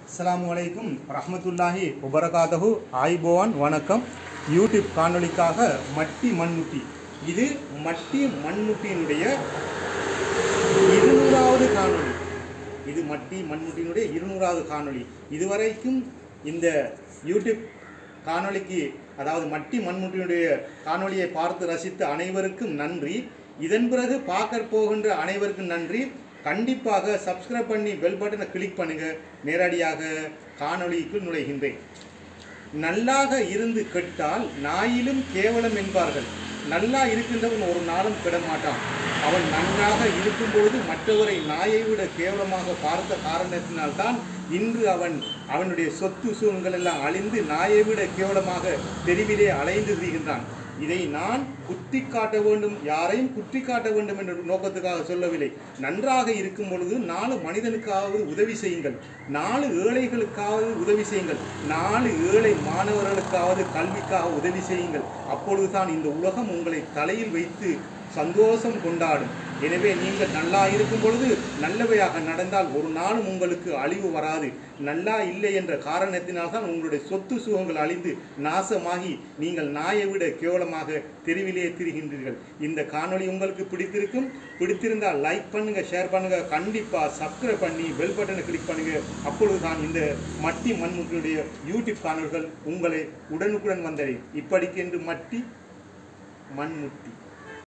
அஸ்ஸலாமு அலைக்கும் ரஹ்மத்துல்லாஹி வபரகாதஹு ஆய்போவான் வணக்கம் யூடியூப் காணொளிக்காக மட்டி மண்முட்டி இது மட்டி மண்முட்டியினுடைய இருநூறாவது காணொளி இது மட்டி மண்முட்டியினுடைய இருநூறாவது காணொளி இதுவரைக்கும் இந்த யூடியூப் காணொளிக்கு அதாவது மட்டி மண்முட்டியினுடைய காணொளியை பார்த்து ரசித்த அனைவருக்கும் நன்றி இதன் பிறகு பார்க்க போகின்ற அனைவருக்கும் நன்றி கண்டிப்பாக சப்ஸ்கிரைப் பண்ணி பெல் பட்டனை கிளிக் பண்ணுங்க நேரடியாக காணொளிக்குள் நுழைகின்றேன் நல்லாக இருந்து கெட்டால் நாயிலும் கேவலம் என்பார்கள் நல்லா இருக்கின்றவன் ஒரு நாளும் கெட மாட்டான் அவன் நன்றாக இருக்கும்பொழுது மற்றவரை நாயை விட கேவலமாக பார்த்த காரணத்தினால்தான் இன்று அவன் அவனுடைய சொத்து சூழ்கள் எல்லாம் அழிந்து நாயை விட கேவலமாக தெருவிலே அலைந்து திரிகின்றான் இதை நான் குத்தி காட்ட வேண்டும் யாரையும் குத்தி காட்ட வேண்டும் என்ற நோக்கத்துக்காக சொல்லவில்லை நன்றாக இருக்கும் பொழுது நாலு மனிதனுக்காவது உதவி செய்யுங்கள் நாலு ஏழைகளுக்காவது உதவி செய்யுங்கள் நாலு ஏழை மாணவர்களுக்காவது கல்விக்காக உதவி செய்யுங்கள் அப்பொழுதுதான் இந்த உலகம் உங்களை தலையில் வைத்து சந்தோஷம் கொண்டாடும் எனவே நீங்கள் நல்லா இருக்கும் பொழுது நல்லவையாக நடந்தால் ஒரு நாளும் உங்களுக்கு அழிவு வராது நல்லா இல்லை என்ற காரணத்தினால் தான் உங்களுடைய சொத்து சுகங்கள் அழிந்து நாசமாகி நீங்கள் நாயை விட கேவலமாக தெருவிலே திரிகின்றீர்கள் இந்த காணொளி உங்களுக்கு பிடித்திருக்கும் பிடித்திருந்தால் லைக் பண்ணுங்க ஷேர் பண்ணுங்க கண்டிப்பா சப்ஸ்கிரைப் பண்ணி பெல் பட்டனை கிளிக் பண்ணுங்க அப்பொழுது தான் இந்த மட்டி மண்முட்டியுடைய யூடியூப் காணொளிகள் உங்களை உடனுக்குடன் வந்தடையும் இப்படிக்கென்று மட்டி மண்முட்டி